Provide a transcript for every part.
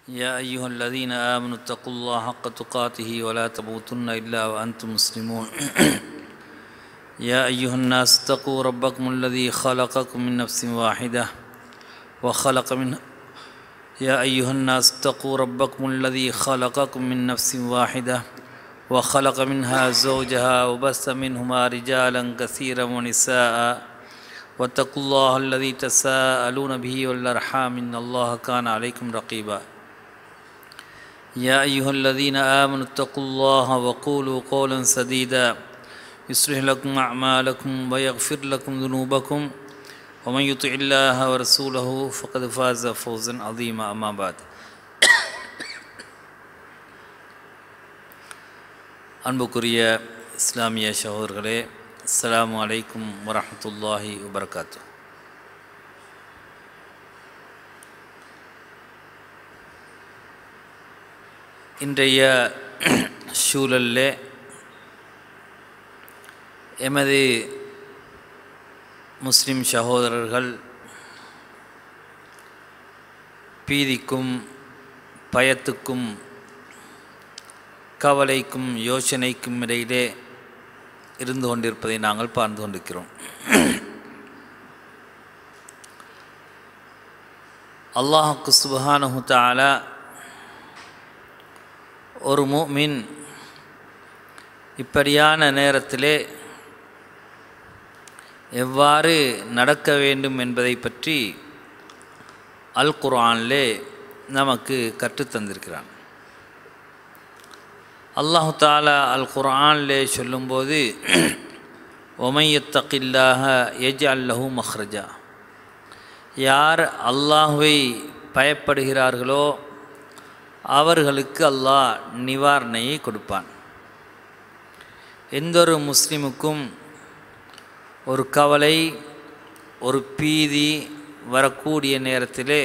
يا أيها الذين آمنوا اتقوا الله حق تقاته ولا تموتن إلا وأنتم مسلمون يا أيها الناس اتقوا ربكم الذي خلقكم من نفس واحدة وخلق منها يا أيها الناس اتقوا ربكم الذي خلقكم من نفس واحدة وخلق منها زوجها وبث منهما رجالا كثيرا ونساء واتقوا الله الذي تساءلون به والأرحام إن الله كان عليكم رقيبا يا أيها الذين آمنوا اتقوا الله وقولوا قولا سديدا يصلح لكم أعمالكم ويغفر لكم ذنوبكم ومن يطع الله ورسوله فقد فاز فوزا عظيما أما بعد அன்புக்குரிய இஸ்லாமிய சகோதரர்களே அஸ்ஸலாமு அலைக்கும் வரஹ்மத்துல்லாஹி வபரகாத்து இன்றைய சூழலில் எமது முஸ்லிம் சகோதரர்கள் பீதிக்கும் பயத்துக்கும் கவலைக்கும் யோசனைக்கும் இடையிலே இருந்து கொண்டிருப்பதை நாங்கள் பார்த்து கொண்டிருக்கிறோம் அல்லாஹுக்கு சுபஹானஹு தாலா ஒரு மூமின் இப்படியான நேரத்திலே எவ்வாறு நடக்க வேண்டும் என்பதை பற்றி அல் குர்ஆனிலே நமக்கு கற்றுத்தந்திருக்கிறான் அல்லாஹு தாலா அல் குர்ஆனிலே சொல்லும்போது ஒமையத்தகில்லாக எஜ் அல்லஹு மஹ்ரஜா யார் அல்லாஹுவை பயப்படுகிறார்களோ அவர்களுக்கு அல்லாஹ் நிவாரணையை கொடுப்பான் எந்தொரு முஸ்லிமுக்கும் ஒரு கவலை ஒரு பீதி வரக்கூடிய நேரத்திலே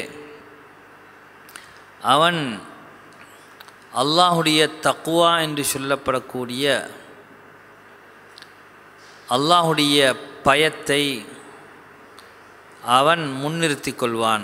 அவன் அல்லாஹுடைய தக்குவா என்று சொல்லப்படக்கூடிய அல்லாஹுடைய பயத்தை அவன் முன்னிறுத்தி கொள்வான்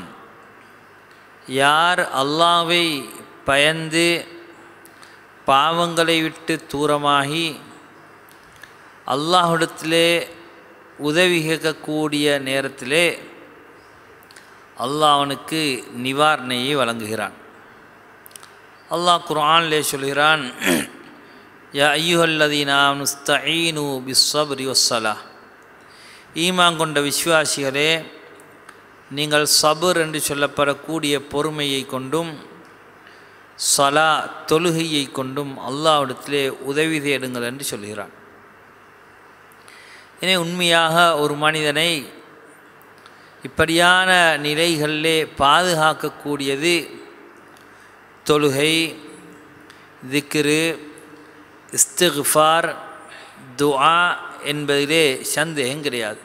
யார் அல்லாவை பயந்து பாவங்களை விட்டு தூரமாகி அல்லாஹிடத்திலே உதவி கேட்கக்கூடிய நேரத்திலே அல்லாஹ் அவனுக்கு நிவாரணையை வழங்குகிறான் அல்லாஹ் குர்ஆனிலே சொல்கிறான் யா ஐயுஹல்லதீனா முஸ்தஈனு பிஸ்ஸப்ரி வஸ்ஸலா ஈமான் கொண்ட விஸ்வாசிகளே நீங்கள் சபர் என்று சொல்லப்படக்கூடிய பொறுமையை கொண்டும் சலா தொழுகையை கொண்டும் அல்லாவிடத்திலே உதவி தேடுங்கள் என்று சொல்கிறான் எனவே உண்மையாக ஒரு மனிதனை இப்படியான நிலைகளிலே பாதுகாக்கக்கூடியது தொழுகை திக்ரு இஸ்திஃபார் துஆ என்பதிலே சந்தேகம் கிடையாது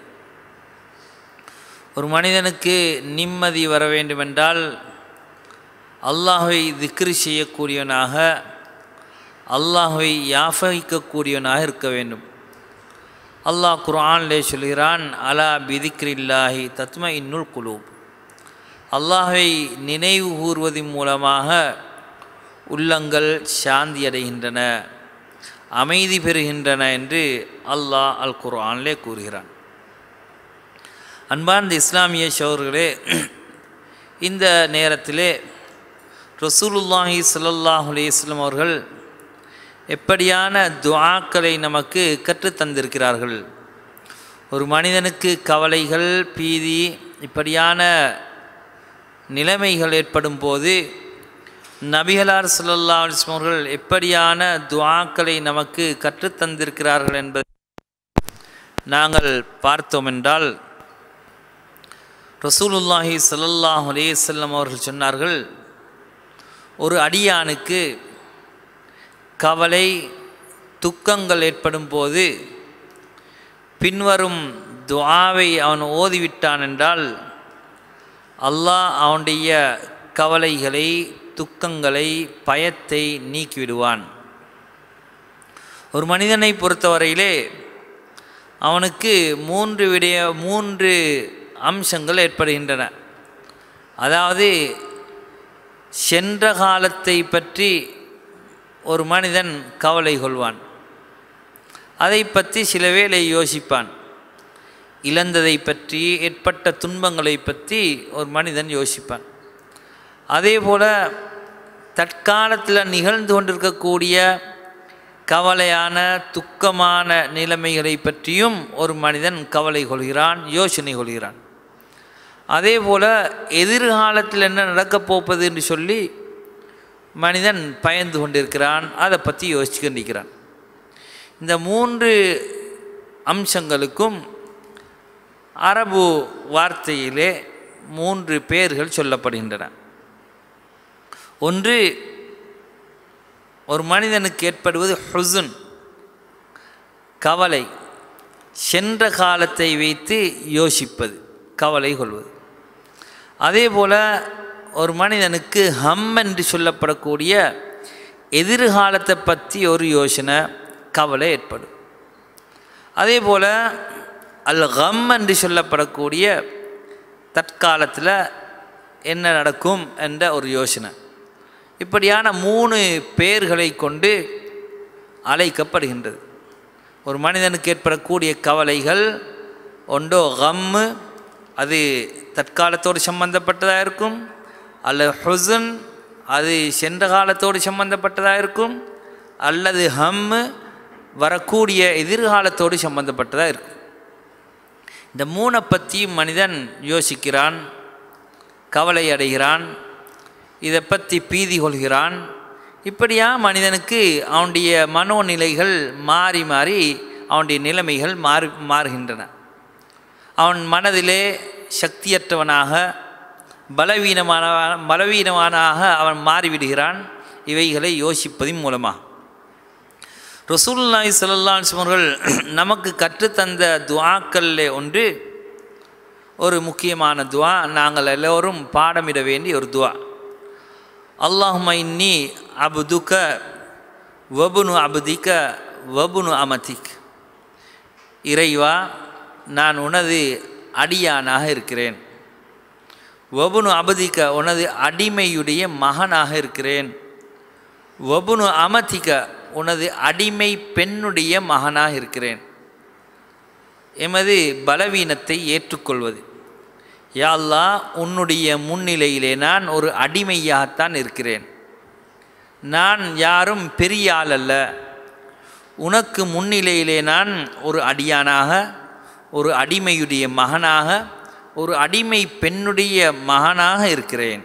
ஒரு மனிதனுக்கு நிம்மதி வர வேண்டுமென்றால் அல்லாஹை திக்ரு செய்யக்கூடியவனாக அல்லாஹை யாஃபகிக்கக்கூடியவனாக இருக்க வேண்டும் அல்லாஹ் குர்ஆனிலே சொல்கிறான் அலா பிதிக்ரில்லாஹி தத்ம இன்னுல் குலூப் அல்லாஹை நினைவு கூறுவதன் மூலமாக உள்ளங்கள் சாந்தி அடைகின்றன அமைதி பெறுகின்றன என்று அல்லாஹ் அல் குர்ஆனிலே கூறுகிறான் அன்பார்ந்த இஸ்லாமிய சோர்களே இந்த நேரத்திலே ரசூலுல்லாஹி சல்லாஹ் அலையம் அவர்கள் எப்படியான துஆக்களை நமக்கு கற்றுத்தந்திருக்கிறார்கள் ஒரு மனிதனுக்கு கவலைகள் பீதி இப்படியான நிலைமைகள் ஏற்படும் போது நபிகளார் சல்லல்லா அலிஸ்லம் அவர்கள் எப்படியான துவாக்களை நமக்கு கற்றுத்தந்திருக்கிறார்கள் என்பதை நாங்கள் பார்த்தோம் என்றால் ரசூலுல்லாஹி சல்லல்லாஹ் அலேசல்லம் அவர்கள் சொன்னார்கள் ஒரு அடியானுக்கு கவலை துக்கங்கள் ஏற்படும் போது பின்வரும் துஆவை அவன் ஓதிவிட்டான் என்றால் அல்லாஹ் அவனுடைய கவலைகளை துக்கங்களை பயத்தை நீக்கிவிடுவான் ஒரு மனிதனை பொறுத்தவரையிலே அவனுக்கு மூன்று விடய மூன்று அம்சங்கள் ஏற்படுகின்றன அதாவது சென்ற காலத்தை பற்றி ஒரு மனிதன் கவலை கொள்வான் அதை பற்றி சில வேளை யோசிப்பான் இழந்ததை பற்றி ஏற்பட்ட துன்பங்களை பற்றி ஒரு மனிதன் யோசிப்பான் அதே போல் தற்காலத்தில் நிகழ்ந்து கொண்டிருக்கக்கூடிய கவலையான துக்கமான நிலைமைகளை பற்றியும் ஒரு மனிதன் கவலை கொள்கிறான் யோசனை கொள்கிறான் அதே போல் எதிர்காலத்தில் என்ன நடக்கப் போப்பது என்று சொல்லி மனிதன் பயந்து கொண்டிருக்கிறான் அதை பற்றி யோசிச்சு கொண்டிருக்கிறான் இந்த மூன்று அம்சங்களுக்கும் அரபு வார்த்தையிலே மூன்று பெயர்கள் சொல்லப்படுகின்றன ஒன்று ஒரு மனிதனுக்கு ஏற்படுவது ஹுசுன் கவலை சென்ற காலத்தை வைத்து யோசிப்பது கவலை கொள்வது அதே போல் ஒரு மனிதனுக்கு ஹம் என்று சொல்லப்படக்கூடிய எதிர்காலத்தை பற்றி ஒரு யோசனை கவலை ஏற்படும் அதே போல் அல் கம் என்று சொல்லப்படக்கூடிய தற்காலத்தில் என்ன நடக்கும் என்ற ஒரு யோசனை இப்படியான மூணு பெயர்களை கொண்டு அழைக்கப்படுகின்றது ஒரு மனிதனுக்கு ஏற்படக்கூடிய கவலைகள் ஒன்றோ கம்மு அது தற்காலத்தோடு சம்பந்தப்பட்டதாக இருக்கும் அல்லது ஹுசன் அது சென்ற காலத்தோடு சம்பந்தப்பட்டதாக இருக்கும் அல்லது ஹம்மு வரக்கூடிய எதிர்காலத்தோடு சம்பந்தப்பட்டதாக இருக்கும் இந்த மூணை பற்றி மனிதன் யோசிக்கிறான் கவலை அடைகிறான் இதை பற்றி பீதி கொள்கிறான் இப்படியா மனிதனுக்கு அவனுடைய மனோநிலைகள் மாறி மாறி அவனுடைய நிலைமைகள் மாறி மாறுகின்றன அவன் மனதிலே சக்தியற்றவனாக பலவீனமான பலவீனமானாக அவன் மாறிவிடுகிறான் இவைகளை யோசிப்பதின் மூலமாக ரசூல்லாய் சல்லாஸ் அவர்கள் நமக்கு கற்றுத்தந்த துவாக்களில் ஒன்று ஒரு முக்கியமான துவா நாங்கள் எல்லோரும் பாடமிட வேண்டிய ஒரு துவா அல்லாஹும இன்னி அபுதுக்க வபுனு அபுதிக்க வபுனு அமதிக் இறைவா நான் உனது அடியானாக இருக்கிறேன் வபுனு அபதிக்க உனது அடிமையுடைய மகனாக இருக்கிறேன் வபுனு அமதிக்க உனது அடிமை பெண்ணுடைய மகனாக இருக்கிறேன் எமது பலவீனத்தை ஏற்றுக்கொள்வது யாழ்லா உன்னுடைய முன்னிலையிலே நான் ஒரு அடிமையாகத்தான் இருக்கிறேன் நான் யாரும் பெரிய ஆள் அல்ல உனக்கு முன்னிலையிலே நான் ஒரு அடியானாக ஒரு அடிமையுடைய மகனாக ஒரு அடிமை பெண்ணுடைய மகனாக இருக்கிறேன்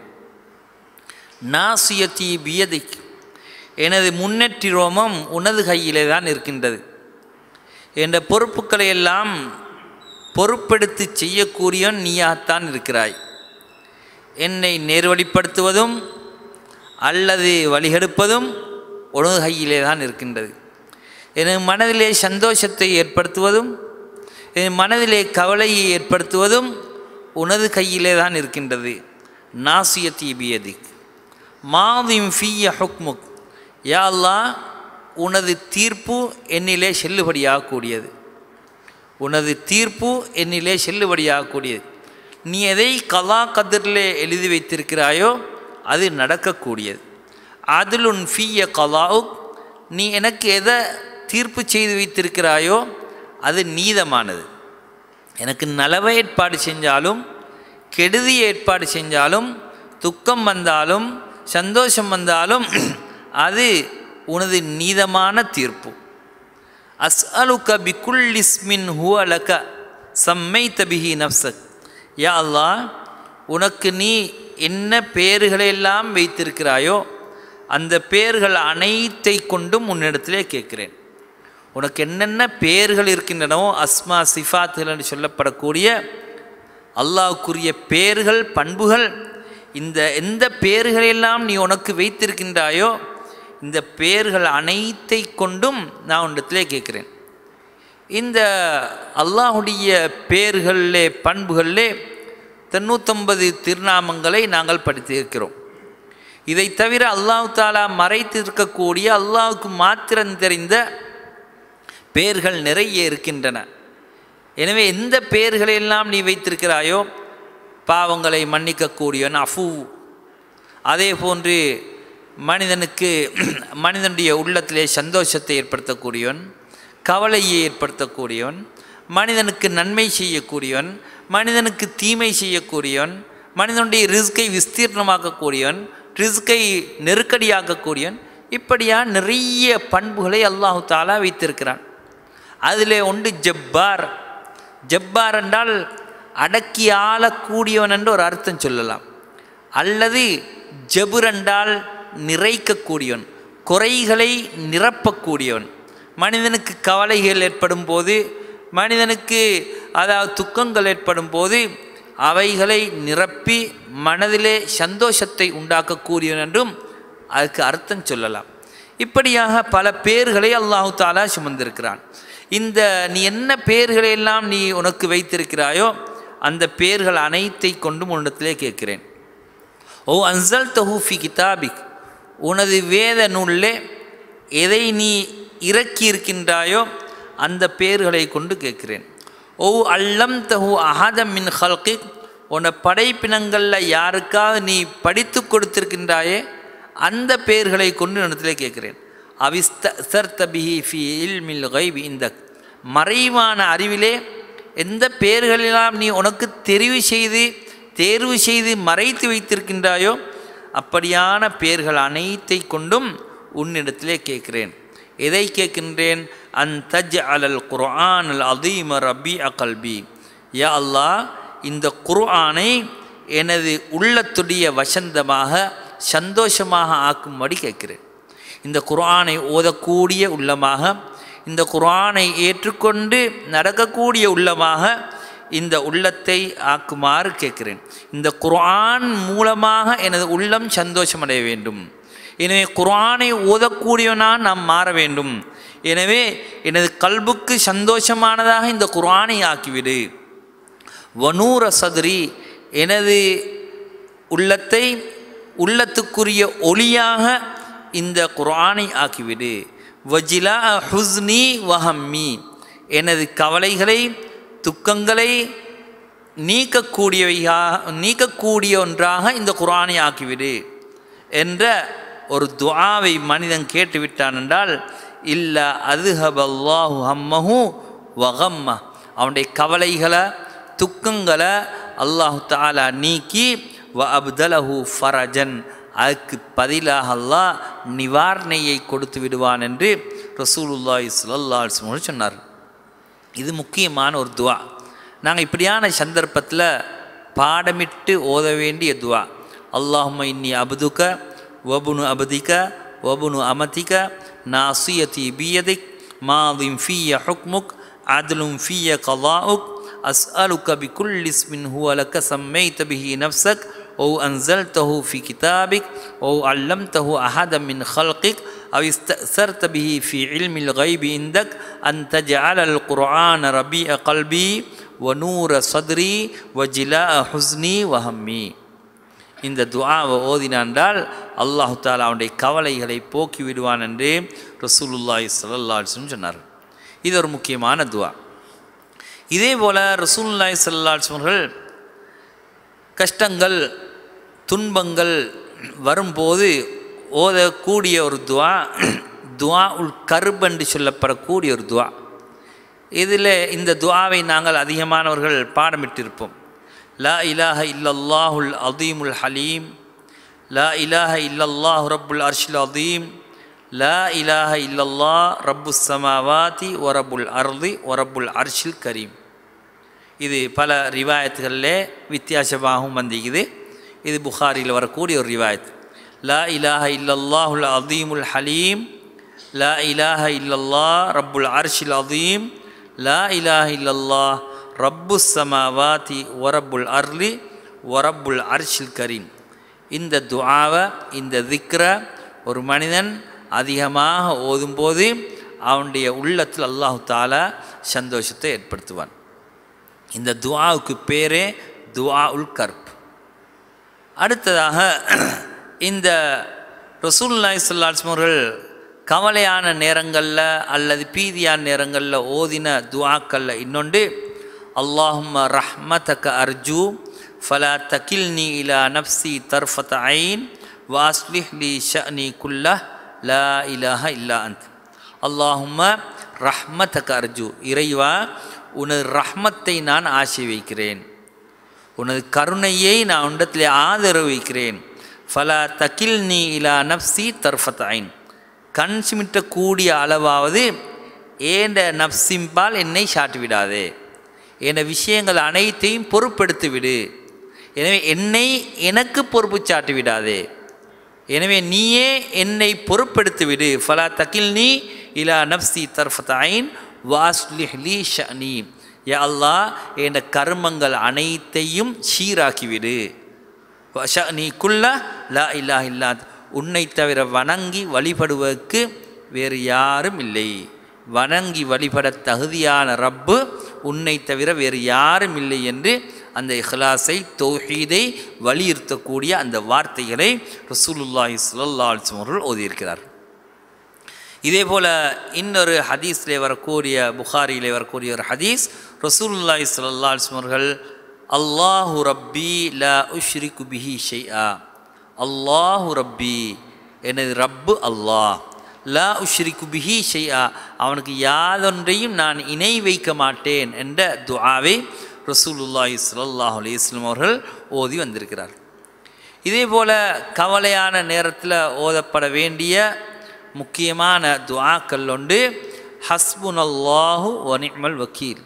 நாசியத்தி பியதிக் எனது முன்னேற்றி ரோமம் உனது கையிலே தான் இருக்கின்றது என்ற பொறுப்புகளை எல்லாம் பொறுப்பெடுத்து செய்யக்கூடிய நீயாகத்தான் இருக்கிறாய் என்னை நேர்வழிப்படுத்துவதும் அல்லது வழிகெடுப்பதும் உனது கையிலே தான் இருக்கின்றது எனது மனதிலே சந்தோஷத்தை ஏற்படுத்துவதும் என் மனதிலே கவலையை ஏற்படுத்துவதும் உனது கையிலே தான் இருக்கின்றது நாசிய தீபியதிக் மாதிம் ஃபீய ஹுக்முக் யா அல்லாஹ் உனது தீர்ப்பு என்னிலே செல்லுபடியாகக்கூடியது உனது தீர்ப்பு என்னிலே செல்லுபடியாகக்கூடியது நீ எதை கலா கதிரிலே எழுதி வைத்திருக்கிறாயோ அது நடக்கக்கூடியது அதுலுன் ஃபீய கலாவுக் நீ எனக்கு எதை தீர்ப்பு செய்து வைத்திருக்கிறாயோ அது நீதமானது எனக்கு நலவ ஏற்பாடு செஞ்சாலும் கெடுதி ஏற்பாடு செஞ்சாலும் துக்கம் வந்தாலும் சந்தோஷம் வந்தாலும் அது உனது நீதமான தீர்ப்பு அஸ்அலுக பிகுல்லிஸ்மின் ஹுவலக சம்மை தபிஹி நப்சக் யா அல்லாஹ் உனக்கு நீ என்ன பெயர்களெல்லாம் வைத்திருக்கிறாயோ அந்த பெயர்கள் அனைத்தை கொண்டும் உன்னிடத்திலே கேட்கிறேன் உனக்கு என்னென்ன பெயர்கள் இருக்கின்றனவோ அஸ்மா சிஃபாத்துகள் என்று சொல்லப்படக்கூடிய அல்லாஹ்வுக்குரிய பெயர்கள் பண்புகள் இந்த எந்த பெயர்களெல்லாம் நீ உனக்கு வைத்திருக்கின்றாயோ இந்த பெயர்கள் அனைத்தை கொண்டும் நான் உன்னிடத்திலே கேட்குறேன் இந்த அல்லாஹுடைய பெயர்களிலே பண்புகளிலே தொண்ணூத்தொன்பது திருநாமங்களை நாங்கள் படித்திருக்கிறோம் இதை தவிர அல்லாஹ் தாலா மறைத்து இருக்கக்கூடிய அல்லாஹுக்கு மாத்திரம் தெரிந்த பெயர்கள் நிறைய இருக்கின்றன எனவே எந்த பெயர்களையெல்லாம் நீ வைத்திருக்கிறாயோ பாவங்களை மன்னிக்கக்கூடியவன் அஃபூ அதே போன்று மனிதனுக்கு மனிதனுடைய உள்ளத்திலே சந்தோஷத்தை ஏற்படுத்தக்கூடியவன் கவலையை ஏற்படுத்தக்கூடியவன் மனிதனுக்கு நன்மை செய்யக்கூடியவன் மனிதனுக்கு தீமை செய்யக்கூடியவன் மனிதனுடைய ரிஸ்கை விஸ்தீர்ணமாக்கக்கூடியவன் ரிஸ்கை நெருக்கடியாக்கக்கூடியவன் இப்படியா நிறைய பண்புகளை அல்லாஹு தாலா வைத்திருக்கிறான் அதிலே ஒன்று ஜப்பார் ஜப்பார் என்றால் அடக்கி ஆளக்கூடியவன் என்று ஒரு அர்த்தம் சொல்லலாம் அல்லது ஜபுர் என்றால் நிறைக்கக்கூடியவன் குறைகளை நிரப்பக்கூடியவன் மனிதனுக்கு கவலைகள் ஏற்படும் போது மனிதனுக்கு அதாவது துக்கங்கள் ஏற்படும் போது அவைகளை நிரப்பி மனதிலே சந்தோஷத்தை உண்டாக்கக்கூடியவன் என்றும் அதுக்கு அர்த்தம் சொல்லலாம் இப்படியாக பல பேர்களை அல்லாஹு தாலா சுமந்திருக்கிறான் இந்த நீ என்ன பேர்களை எல்லாம் நீ உனக்கு வைத்திருக்கிறாயோ அந்த பேர்கள் அனைத்தை கொண்டும் உன்னிடத்திலே கேட்கிறேன் ஓ அன்சல் தஹூஃபி கிதாபிக் உனது வேத நூலிலே எதை நீ இறக்கி இருக்கின்றாயோ அந்த பேர்களை கொண்டு கேட்கிறேன் ஓ அல்லம் தஹு அஹதம் மின் ஹல்கிக் உன்னை படைப்பினங்களில் யாருக்காவது நீ படித்து கொடுத்திருக்கின்றாயே அந்த பெயர்களை கொண்டு இடத்துல கேட்கிறேன் அவிஸ்தர்த்தபிஹி ஃபி இல்மில் கைபி இந்த மறைவான அறிவிலே எந்த பெயர்களெல்லாம் நீ உனக்கு தெரிவு செய்து தேர்வு செய்து மறைத்து வைத்திருக்கின்றாயோ அப்படியான பெயர்கள் அனைத்தை கொண்டும் உன்னிடத்திலே கேட்கிறேன் எதை கேட்கின்றேன் அன் தஜ் அலல் குர்ஆன் அல் அதீம ரபி அகல்பி யா அல்லாஹ் இந்த குர்ஆனை எனது உள்ளத்துடைய வசந்தமாக சந்தோஷமாக ஆக்கும்படி கேட்கிறேன் இந்த குர்ஆனை ஓதக்கூடிய உள்ளமாக இந்த குர்ஆனை ஏற்றுக்கொண்டு நடக்கக்கூடிய உள்ளமாக இந்த உள்ளத்தை ஆக்குமாறு கேட்கிறேன் இந்த குர்ஆன் மூலமாக எனது உள்ளம் சந்தோஷமடைய வேண்டும் எனவே குர்ஆனை ஓதக்கூடியவனாக நாம் மாற வேண்டும் எனவே எனது கல்புக்கு சந்தோஷமானதாக இந்த குர்ஆனை ஆக்கிவிடு வனூர சதுரி எனது உள்ளத்தை உள்ளத்துக்குரிய ஒளியாக இந்த குர்ஆனை ஆக்கிவிடு வஜிலா ஹுஸ்னி வஹம்மி எனது கவலைகளை துக்கங்களை நீக்கக்கூடியவையாக நீக்கக்கூடிய ஒன்றாக இந்த குர்ஆனை ஆக்கிவிடு என்ற ஒரு துஆவை மனிதன் கேட்டுவிட்டான் என்றால் இல்ல அதுஹபல்லாஹு ஹம்மஹு வகம்ம அவனுடைய கவலைகளை துக்கங்களை அல்லாஹு தாலா நீக்கி வ அப்தலஹு ஃபரஜன் அதுக்கு பதிலாக அல்லாஹ் நிவாரணையை கொடுத்து விடுவான் என்று ரசூலுல்லாஹி ஸல்லல்லாஹு அலைஹி வஸல்லம் சொன்னார் இது முக்கியமான ஒரு துவா நாங்கள் இப்படியான சந்தர்ப்பத்தில் பாடமிட்டு ஓத வேண்டிய துவா அல்லாஹும்ம இன்னி அபுதுக வபுனு அபதிக வபுனு அமதிக நாசியதி பியதிக் மாதிம் ஃபிய ஹுக்முக் அதுலும் ஃபிய கலாவுக் أسألك بكل اسم هو لك سميت به نفسك أو أنزلته في كتابك أو علمته أحدا من خلقك أو استأثرت به في علم الغيب عندك أن تجعل القرآن ربيع قلبي ونور صدري وجلاء حزني وهمي இந்த துஆவை ஓதினான்றால் அல்லாஹு தாலா அவனுடைய கவலைகளை போக்கி விடுவான் என்று ரசூலுல்லாஹி ஸல்லல்லாஹு அலைஹி வஸல்லம் சொன்னார் இது ஒரு முக்கியமான துஆ இதே போல் ரசூலுல்லாஹி ஸல்லல்லாஹு அலைஹி வஸல்லம் அவர்கள் கஷ்டங்கள் துன்பங்கள் வரும்போது ஓதக்கூடிய ஒரு துவா துவா உல் கர்ப் என்று சொல்லப்படக்கூடிய ஒரு துவா இதில் இந்த துவாவை நாங்கள் அதிகமானவர்கள் பாடமிட்டிருப்போம் லா இலாஹ இல்லல்லாஹுல் அதீமுல் ஹலீம் லா இலாஹ இல்லல்லாஹு ரப்புல் அர்ஷில் அதீம் லா இலாஹ இல்லல்லா ரப்பு சமாவாதி ஒரபுல் அர்தி ஒரபுல் அர்ஷில் கரீம் இது பல ரிவாயத்துகளில் வித்தியாசமாகவும் வந்திக்குது இது புகாரியில் வரக்கூடிய ஒரு ரிவாயத் லா இலாஹ இல்லல்லாஹுல் அதீமுல் ஹலீம் லா இலாஹ இல்லல்லா ரப்புல் அர்ஷில் அதீம் லா இலாஹ இல்லல்லா ரப்பு சமாவாதி ஒரப்புல் அர்லி ஒரப்புல் அர்ஷில் கரீம் இந்த துஆவை இந்த திக்ர ஒரு மனிதன் அதிகமாக ஓதும்போது அவனுடைய உள்ளத்தில் அல்லாஹு தாலா சந்தோஷத்தை ஏற்படுத்துவான் இந்த துஆவுக்கு பேரே துஆ உல் கர்ப் அடுத்ததாக இந்த ரசூல்லாய் சொல்லாஸ்ம் அவர்கள் கவலையான நேரங்களில் அல்லது பீதியான நேரங்களில் ஓதின துஆக்களில் இன்னொன்று அல்லாஹும்ம ரஹ்மதக அர்ஜூ ஃபலா தகில்னி இலா நப்சி தர்ஃபத் ஐன் வாஸ்லிஹ் லி ஷஅனி குல்லா லா இலாஹ இல்லா அந்த் அல்லாஹும்ம ரஹ்மத்தக அர்ஜு இறைவா உனது ரஹ்மத்தை நான் ஆசை வைக்கிறேன் உனது கருணையை நான் உண்டத்திலே ஆதரவு வைக்கிறேன் ஃபலா தகில் நீ இலா நப்சி தர்ஃபத் கண் சிமிட்டக்கூடிய அளவாவது ஏண்ட நப்சிம்பால் என்னை சாட்டிவிடாதே என விஷயங்கள் அனைத்தையும் பொறுப்பெடுத்து விடு எனவே என்னை எனக்கு பொறுப்பு சாட்டி விடாதே எனவே நீயே என்னை பொறுப்பெடுத்து விடு ஃபலா தகில் நீ இலா நப்சி தர்ஃபத் ஐன் வாஸ்லிஹ்லி ஷனி யா அல்லாஹ் என்ற கர்மங்கள் அனைத்தையும் சீராக்கிவிடு நீ குல்ல லா இல்லா இல்லா உன்னை தவிர வணங்கி வழிபடுவதற்கு வேறு யாரும் இல்லை வணங்கி வழிபட தகுதியான ரப்பு உன்னை தவிர வேறு யாரும் இல்லை என்று அந்த இஹ்லாஸை தௌஹீதை வலியுறுத்தக்கூடிய அந்த வார்த்தைகளை ரசூலுல்லாஹி ஸல்லல்லாஹு அலைஹி வஸல்லம் அவர்கள் ஓதியிருக்கிறார் இதே போல் இன்னொரு ஹதீஸிலே வரக்கூடிய புகாரியிலே வரக்கூடிய ஒரு ஹதீஸ் ரசூலுல்லாஹி ஸல்லல்லாஹு அலைஹி வஸல்லம் அவர்கள் அல்லாஹு ரப்பி லா உஷ்ரிகு பிஹி ஷைஆ அல்லாஹு ரப்பி எனது ரப்பு அல்லாஹ் லா உஷ்ரிகு பிஹி ஷைஆ அவனுக்கு யாதொன்றையும் நான் இணை வைக்க மாட்டேன் என்ற துஆவை ரசூலுல்லாஹி ஸல்லல்லாஹு அலைஹி வஸல்லம் அவர்கள் ஓதி வந்திருக்கிறார் இதே போல் கவலையான நேரத்தில் ஓதப்பட வேண்டிய முக்கியமான துஆக்கள் உண்டு ஹஸ்புன் அல்லாஹு வனிமல் வக்கீல்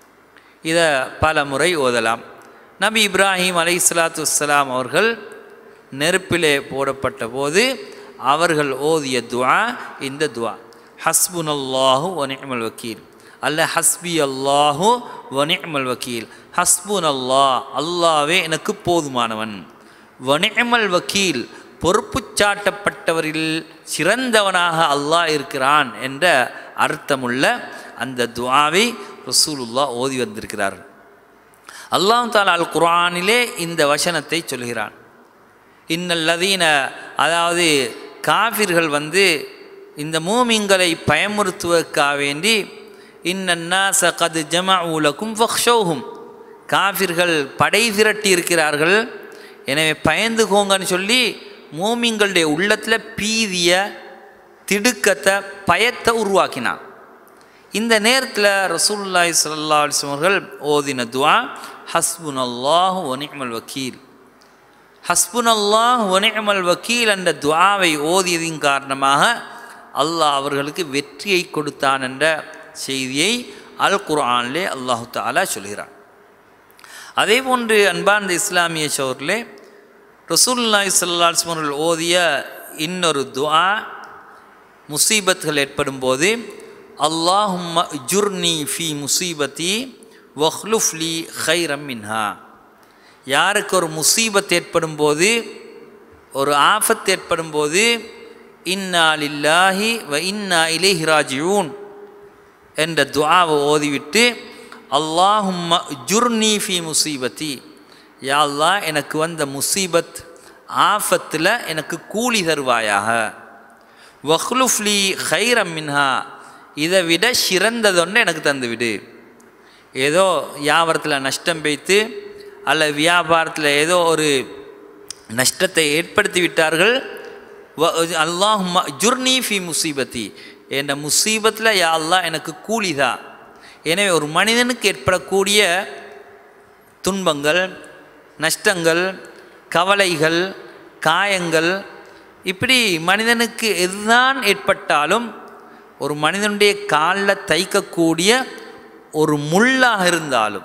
இதை பல முறை ஓதலாம் நபி இப்ராஹிம் அலை சலாத்து வலாம் அவர்கள் நெருப்பிலே போடப்பட்ட போது அவர்கள் ஓதிய துஆ இந்த துஆ ஹஸ்புன் அல்லாஹு வனிமல் வக்கீல் அல்ல ஹஸ்பி அல்லாஹு வனிமல் வக்கீல் ஹஸ்புன் அல்லாஹ் அல்லாவே எனக்கு போதுமானவன் வனிமல் வக்கீல் பொறுப்பு சாட்டப்பட்டவரில் சிறந்தவனாக அல்லாஹ் இருக்கிறான் என்ற அர்த்தமுள்ள அந்த துஆவை ரசூலுல்லா ஓதி வந்திருக்கிறார் அல்லாஹ் தாலா அல் குர்ஆனிலே இந்த வசனத்தை சொல்கிறான் இன்னல்லதீன அதாவது காஃபிர்கள் வந்து இந்த மூமிங்களை பயமுறுத்துவதற்காக வேண்டி இன்னன்னா சகது ஜமா உலக்கும் ஃபக்ஷோஹும் காஃபிர்கள் படை திரட்டி இருக்கிறார்கள் எனவே பயந்துகோங்கன்னு சொல்லி மூமிங்களுடைய உள்ளத்தில் பீதிய திடுக்கத்தை பயத்தை உருவாக்கினான் இந்த நேரத்தில் ரசூல்லாய் சல்லா அலிஸ்லம் அவர்கள் ஓதின துவா ஹஸ்புன் அல்லாஹ் ஒனிமல் வக்கீல் ஹஸ்புன் அல்லாஹ் ஒனிமல் வக்கீல் என்ற துவாவை ஓதியதின் காரணமாக அல்லாஹ் அவர்களுக்கு வெற்றியை கொடுத்தான் என்ற செய்தியை அல் குர்ஆனிலே அல்லாஹு தாலா சொல்கிறான் அதே போன்று அன்பார்ந்த இஸ்லாமிய சோர்லே ரசூல்லாய் சல்லா அலிஸ்லம் அவர்கள் ஓதிய இன்னொரு துவா முசீபத்கள் ஏற்படும் போது அல்லாஹும்ம ஜுர்னி ஃபி முசீபத்தி வஹ்லுஃப்லி ஹைரம் மின்ஹா யாருக்கு ஒரு முசீபத் ஏற்படும் போது ஒரு ஆஃபத் ஏற்படும் போது இன்னா லில்லாஹி வ இன்னா இலைஹி ராஜியூன் என்ற துஆவை ஓதிவிட்டு அல்லாஹும்ம ஜுர்னி ஃபி முசீபத்தி யா அல்லாஹ் எனக்கு வந்த முசீபத் ஆஃபத்தில் எனக்கு கூலி தருவாயாக வஹ்லுஃப்லி ஹைரம் மின்ஹா இதை விட சிறந்ததொன்று எனக்கு தந்துவிடு ஏதோ வியாபாரத்தில் நஷ்டம் பெய்த்து அல்ல வியாபாரத்தில் ஏதோ ஒரு நஷ்டத்தை ஏற்படுத்தி விட்டார்கள் அல்லாஹ் ஜுர்னி ஃபி முசீபத்தி என்ற முசீபத்தில் யா அல்லாஹ் எனக்கு கூலிதா எனவே ஒரு மனிதனுக்கு ஏற்படக்கூடிய துன்பங்கள் நஷ்டங்கள் கவலைகள் காயங்கள் இப்படி மனிதனுக்கு எதுதான் ஏற்பட்டாலும் ஒரு மனிதனுடைய காலில் தைக்கக்கூடிய ஒரு முள்ளாக இருந்தாலும்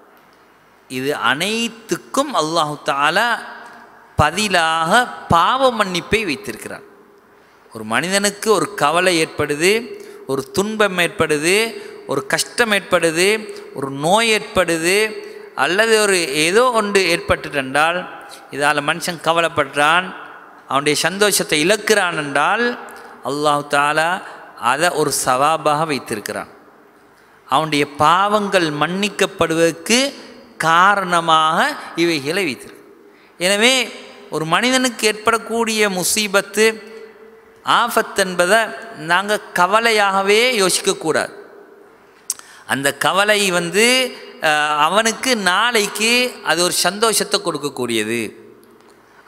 இது அனைத்துக்கும் அல்லாஹு தாலா பதிலாக பாவ மன்னிப்பை வைத்திருக்கிறார் ஒரு மனிதனுக்கு ஒரு கவலை ஏற்படுது ஒரு துன்பம் ஏற்படுது ஒரு கஷ்டம் ஏற்படுது ஒரு நோய் ஏற்படுது அல்லது ஒரு ஏதோ ஒன்று ஏற்பட்டுட்டென்றால் இதால் மனுஷன் கவலைப்படுறான் அவனுடைய சந்தோஷத்தை இழக்கிறான் என்றால் அல்லாஹு தாலா அதை ஒரு சவாபாக வைத்திருக்கிறான் அவனுடைய பாவங்கள் மன்னிக்கப்படுவதற்கு காரணமாக இவைகளை வைத்திருக்கு எனவே ஒரு மனிதனுக்கு ஏற்படக்கூடிய முசீபத்து ஆஃபத் என்பதை நாங்கள் கவலையாகவே யோசிக்கக்கூடாது அந்த கவலை வந்து அவனுக்கு நாளைக்கு அது ஒரு சந்தோஷத்தை கொடுக்கக்கூடியது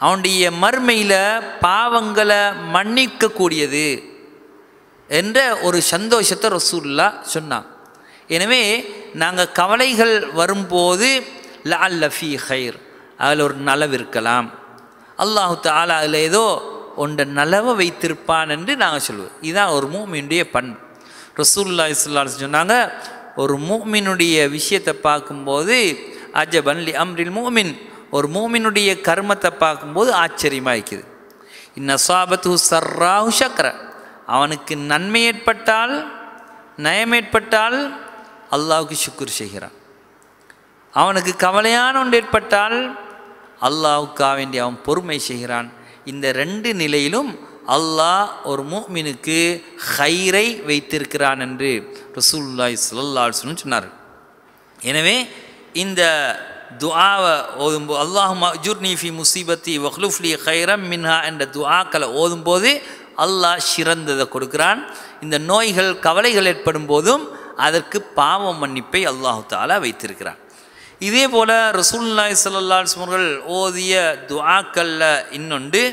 அவனுடைய மறுமையில் பாவங்களை மன்னிக்கக்கூடியது என்ற ஒரு சந்தோஷத்தை ரசூல்லா சொன்னான் எனவே நாங்கள் கவலைகள் வரும்போது லல் லஃபி ஹைர் அதில் ஒரு நலவு இருக்கலாம் அல்லாஹு தாலா அதில் ஏதோ ஒன்றை நலவை வைத்திருப்பான் என்று நாங்கள் சொல்லுவோம் இதுதான் ஒரு மூமினுடைய பண்பு ரசூல்லா இஸ்லா சொன்னாங்க ஒரு மூமினுடைய விஷயத்தை பார்க்கும்போது அஜபன் லி அம்ரில் மூமின் ஒரு மூமினுடைய கர்மத்தை பார்க்கும்போது ஆச்சரியமாக இருக்குது இன்ன சாபத்து சர்ராஹு சக்கர அவனுக்கு நன்மை ஏற்பட்டால் நயம் ஏற்பட்டால் அல்லாவுக்கு சுக்குர் செய்கிறான் அவனுக்கு கவலையான ஒன்று ஏற்பட்டால் அல்லாவுக்காக வேண்டி அவன் பொறுமை செய்கிறான் இந்த ரெண்டு நிலையிலும் அல்லாஹ் ஒரு மூமினுக்கு ஹைரை வைத்திருக்கிறான் என்று ரசூல்லாய் சொல்லல்லால்னு சொன்னார் எனவே இந்த துஆவை ஓதும்போ அல்லாஹும் அஜுர்னி ஃபி முசீபத்தி வஹ்லுஃப்லி ஹைரம் மின்ஹா என்ற துஆக்களை ஓதும்போது அல்லாஹ் சிறந்ததை கொடுக்கிறான் இந்த நோய்கள் கவலைகள் ஏற்படும் போதும் அதற்கு பாவ மன்னிப்பை அல்லாஹு தாலா வைத்திருக்கிறான் இதே போல் ரசூல்லாய் சல்லாஸ் அவர்கள் ஓதிய துஆக்களில் இன்னொன்று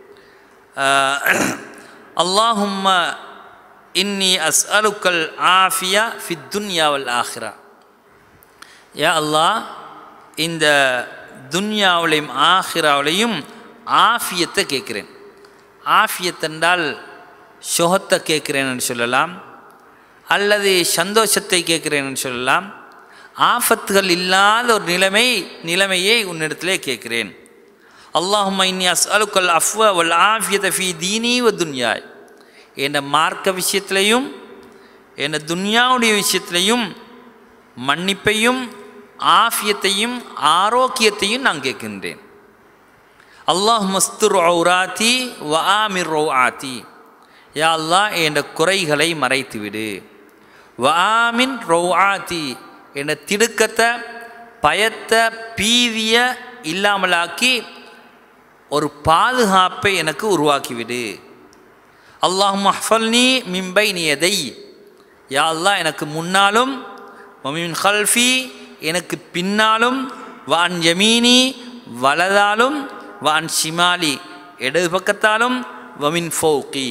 அல்லாஹும்ம இன்னி அஸ் அலுக்கல் ஆஃபியா ஃபித் துன்யாவல் ஆஹிரா யா அல்லாஹ் இந்த துன்யாவிலையும் ஆஹிராவிலையும் ஆஃபியத்தை கேட்குறேன் ஆஃபியத் என்றால் சுகத்தை கேட்குறேன்னு சொல்லலாம் அல்லது சந்தோஷத்தை கேட்குறேன்னு சொல்லலாம் ஆஃபத்துகள் இல்லாத ஒரு நிலைமை நிலைமையை உன்னிடத்திலே கேட்குறேன் அல்லாஹும் இன்னி அஸ்அலுக்கல் அஃப்வ வல் ஆஃபியத ஃபி தீனி வ துன்யாய் என் மார்க்க விஷயத்திலையும் என் துன்யாவுடைய விஷயத்திலையும் மன்னிப்பையும் ஆஃபியத்தையும் ஆரோக்கியத்தையும் நான் கேட்கின்றேன் அல்லாஹ் மஸ்துர் ஔராத்தி வ ஆமிர் ஆத்தி யா அல்லாஹ் என் குறைகளை மறைத்து விடு வ ஆமின் ஆத்தி என் திடுக்கத்தை பயத்தை பீதிய இல்லாமலாக்கி ஒரு பாதுகாப்பை எனக்கு உருவாக்கிவிடு அல்லாஹ் மஹ்ஃபல்னி மிம்பை நியதை யா அல்லாஹ் எனக்கு முன்னாலும் மமின் ஹல்ஃபி எனக்கு பின்னாலும் வான் யமீனி வலதாலும் வான் ஷிமாலி இடது பக்கத்தாலும் வமின் ஃபோக்கி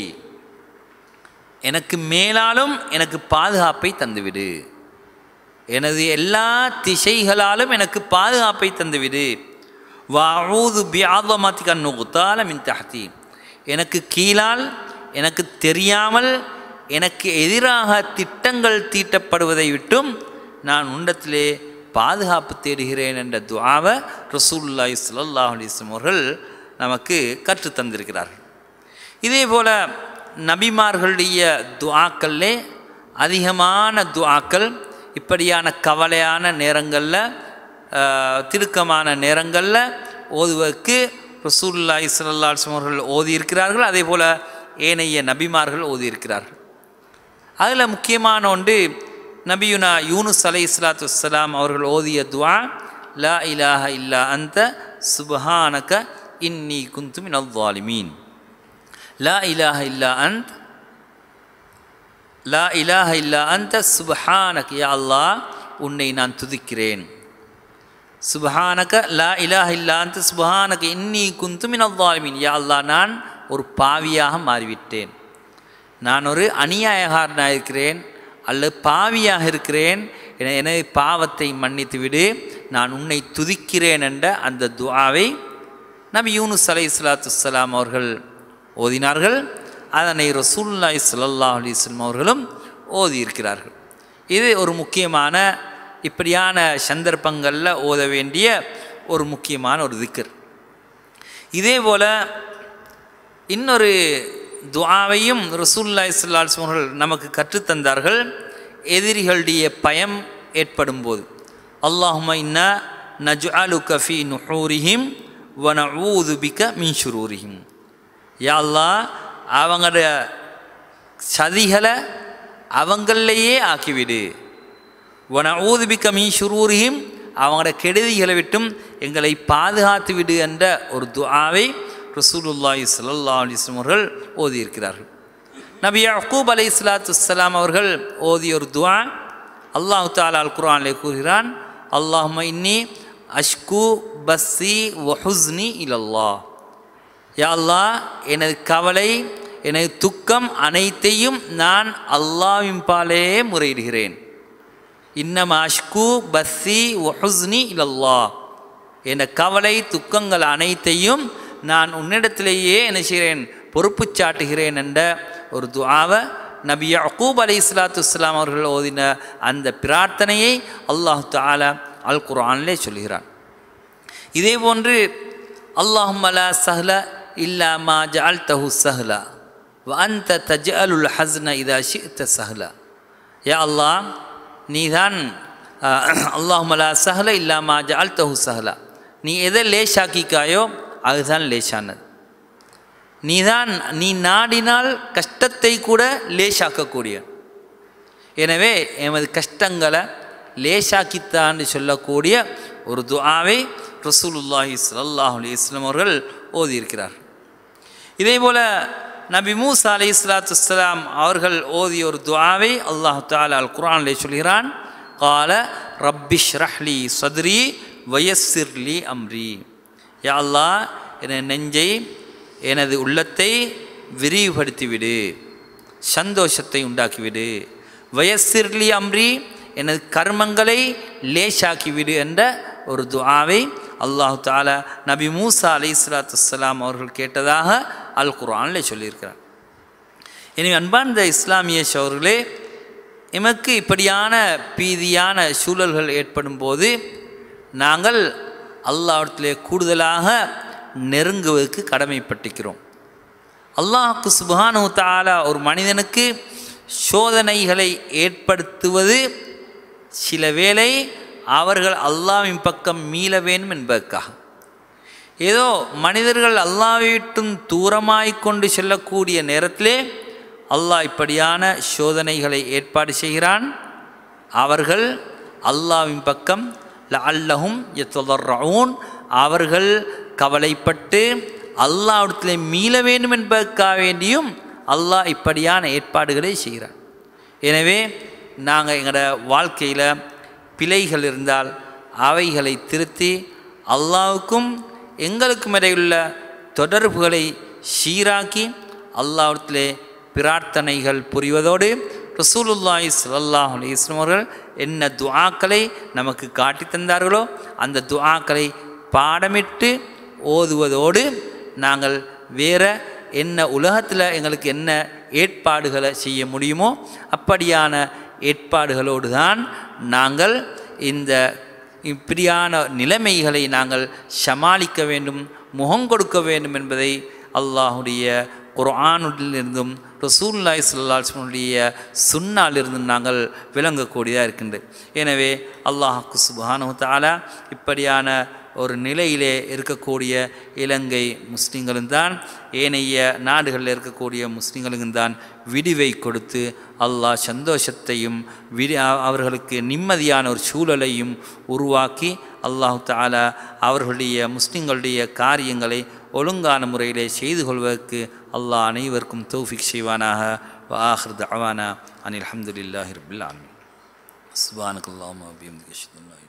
எனக்கு மேலாலும் எனக்கு பாதுகாப்பை தந்துவிடு எனது எல்லா திசைகளாலும் எனக்கு பாதுகாப்பை தந்துவிடு வாழூது பியாதமாத்திக்க நுகுத்தால மின் தஹத்தி எனக்கு கீழால் எனக்கு தெரியாமல் எனக்கு எதிராக திட்டங்கள் தீட்டப்படுவதை விட்டும் நான் உண்டத்திலே பாதுகாப்பு தேடுகிறேன் என்ற துவாவை ரசூல்லாய் சல்லாஹ் அலிஸ்லம் அவர்கள் நமக்கு கற்று தந்திருக்கிறார்கள் இதே போல் நபிமார்களுடைய துவாக்களிலே அதிகமான துவாக்கள் இப்படியான கவலையான நேரங்களில் திடுக்கமான நேரங்களில் ஓதுவதற்கு ரசூல்லாய் சல்லாஹ் அவர்கள் ஓதியிருக்கிறார்கள் அதே போல் ஏனைய நபிமார்கள் ஓதியிருக்கிறார்கள் அதில் முக்கியமான ஒன்று நபியுனா யூனுஸ் அலை இஸ்லாத்து வலாம் அவர்கள் ஓதிய துவா லா இலாஹ இல்லா அந்த சுபஹானக இன்னி குந்து மின் அவ்வாலிமீன் லா இலாஹ இல்லா அந்த லா இலாஹ இல்லா அந்த சுபஹானக் யா அல்லாஹ் உன்னை நான் துதிக்கிறேன் சுபஹானக லா இலாஹ இல்லா அந்த சுபஹானக இன்னி குந்து மின் அவ்வாலிமீன் யா அல்லாஹ் நான் ஒரு பாவியாக மாறிவிட்டேன் நான் ஒரு அநியாயகாரனாக இருக்கிறேன் அல்லது பாவியாக இருக்கிறேன் எனது பாவத்தை மன்னித்து விடு நான் உன்னை துதிக்கிறேன் என்ற அந்த துவாவை நபி யூனுஸ் அலை இஸ்லாத்து அவர்கள் ஓதினார்கள் அதனை ரசூல்லாய் சல்லா அலிஸ்லம் அவர்களும் ஓதியிருக்கிறார்கள் இது ஒரு முக்கியமான இப்படியான சந்தர்ப்பங்களில் ஓத வேண்டிய ஒரு முக்கியமான ஒரு திக்கர் இதே போல் இன்னொரு துவாவையும் ரசூல்லா இஸ்லாஸ் அவர்கள் நமக்கு கற்றுத்தந்தார்கள் எதிரிகளுடைய பயம் ஏற்படும் போது அல்லாஹும இன்னா நஜ்அலு கஃபி நுஹூரிஹிம் வன ஊதுபிக்க மின்ஷுரூரிஹிம் யா அல்லாஹ் அவங்களோட சதிகளை அவங்களையே ஆக்கிவிடு வன ஊதுபிக்க மீஷுரூரியும் அவங்களோட கெடுதிகளை விட்டும் எங்களை பாதுகாத்து விடு என்ற ஒரு துஆவை ரசூலுல்லாஹி ஸல்லல்லாஹு அலைஹி வஸல்லம் அவர்கள் ஓதியிருக்கிறார்கள் நபி யக்கூப் அலை இஸ்லாத்து வலாம் அவர்கள் ஓதிய ஒரு துஆ அல்லாஹு தாலா அல் குர்ஆனிலே கூறுகிறான் அல்லாஹும இன்னி அஷ்கு பஸ்ஸி வஹுஸ்னி இலல்லா யா அல்லாஹ் எனது கவலை எனது துக்கம் அனைத்தையும் நான் அல்லாவின் பாலே முறையிடுகிறேன் இன்னம் அஷ்கு பஸ்ஸி ஒஹுஸ்னி இல்லல்லா என்ற கவலை துக்கங்கள் அனைத்தையும் நான் உன்னிடத்திலேயே என்ன செய்கிறேன் பொறுப்பு சாட்டுகிறேன் என்ற ஒரு துஆவை நபி அக்கூப் அலை இஸ்லாத்து இஸ்லாம் அவர்கள் ஓதின அந்த பிரார்த்தனையை அல்லாஹு தாலா அல் குர்ஆனிலே சொல்கிறான் இதே போன்று அல்லாஹும் அலா சஹ்ல இல்லா மா ஜஅல் தஹு சஹ்லா வ அந்த தஜ்அலுல் ஹஸ்ன இதா ஷிஅத சஹ்லா யா அல்லாஹ் நீதான் அல்லாஹும் அலா சஹ்ல இல்லா மா ஜஅல் தஹு சஹ்லா நீ எதை லேஷாக்கிக்காயோ அதுதான் லேசானது நீதான் நீ நாடினால் கஷ்டத்தை கூட லேசாக்கக்கூடிய எனவே எமது கஷ்டங்களை லேசாக்கித்தான்னு சொல்லக்கூடிய ஒரு துஆவை ரசூலுல்லாஹி ஸல்லல்லாஹு அலைஹி வஸல்லம் அவர்கள் ஓதியிருக்கிறார் இதே போல் நபி மூசா அலை இஸ்லாத்து இஸ்லாம் அவர்கள் ஓதிய ஒரு துஆவை அல்லாஹ் தாலா அல் குர்ஆனிலே சொல்கிறான் கால ரப்பிஷ் ரஹ்லி சத்ரி வயஸ்ஸிர்லி அம்ரி யா அல்லாஹ் என நெஞ்சை எனது உள்ளத்தை விரிவுபடுத்திவிடு சந்தோஷத்தை உண்டாக்கிவிடு வயசிர்லி அம்ரி எனது கர்மங்களை லேசாக்கிவிடு என்ற ஒரு துஆவை அல்லாஹு தாலா நபி மூசா அலை இஸ்லாத்துலாம் அவர்கள் கேட்டதாக அல் குர்ஆனில் சொல்லியிருக்கிறார் எனவே அன்பார்ந்த இஸ்லாமிய சோர்களே எமக்கு இப்படியான பீதியான சூழல்கள் ஏற்படும் போது நாங்கள் அல்லாஹ்விடத்திலே கூடுதலாக நெருங்குவதற்கு கடமைப்பட்டிருக்கிறோம் அல்லாஹுக்கு சுபானு தாலா ஒரு மனிதனுக்கு சோதனைகளை ஏற்படுத்துவது சில வேளை அவர்கள் அல்லாவின் பக்கம் மீள வேண்டும் என்பதற்காக ஏதோ மனிதர்கள் அல்லாவை விட்டும் தூரமாய் கொண்டு செல்லக்கூடிய நேரத்திலே அல்லாஹ் இப்படியான சோதனைகளை ஏற்பாடு செய்கிறான் அவர்கள் அல்லாவின் பக்கம் அல்லஹும் எத்தொதர்ரவுன் அவர்கள் கவலைப்பட்டு அல்லாவிடத்தில் மீள வேண்டும் என்பதற்காக வேண்டியும் அல்லாஹ் இப்படியான ஏற்பாடுகளை செய்கிறான் எனவே நாங்கள் எங்களோட வாழ்க்கையில் பிழைகள் இருந்தால் அவைகளை திருத்தி அல்லாவுக்கும் எங்களுக்கும் இடையுள்ள தொடர்புகளை சீராக்கி அல்லாவிடத்திலே பிரார்த்தனைகள் புரிவதோடு ரசூலுல்லாஹி ஸல்லல்லாஹு அலைஹி வஸல்லம் அவர்கள் என்ன துஆக்களை நமக்கு காட்டி தந்தார்களோ அந்த துஆக்களை பாடமிட்டு ஓதுவதோடு நாங்கள் வேற என்ன உலகத்தில் எங்களுக்கு என்ன ஏற்பாடுகளை செய்ய முடியுமோ அப்படியான ஏற்பாடுகளோடு தான் நாங்கள் இந்த இப்படியான நிலைமைகளை நாங்கள் சமாளிக்க வேண்டும் முகம் கொடுக்க வேண்டும் என்பதை அல்லாஹுடைய குர்ஆனிலிருந்தும் ரசூல்லாய் சுல்லாஸ்மனுடைய சுன்னாலிருந்தும் நாங்கள் விளங்கக்கூடியதாக இருக்கின்றது எனவே அல்லாஹுக்கு சுபானு தாலா இப்படியான ஒரு நிலையிலே இருக்கக்கூடிய இலங்கை முஸ்லீம்களும் தான் ஏனைய நாடுகளில் இருக்கக்கூடிய முஸ்லீம்களுக்கும் தான் விடிவை கொடுத்து அல்லாஹ் சந்தோஷத்தையும் விடி அவர்களுக்கு நிம்மதியான ஒரு சூழலையும் உருவாக்கி அல்லாஹு தாலா அவர்களுடைய முஸ்லீம்களுடைய காரியங்களை ஒழுங்கான முறையிலே செய்து கொள்வதற்கு அல்லாஹ் அனைவருக்கும் தௌஃபிக் செய்வானாக வாஹர் தவானா அனில் அஹமதுல்லாஹி ரபில் ஆலமீன் சுபானக் அல்லாஹ் அபியம்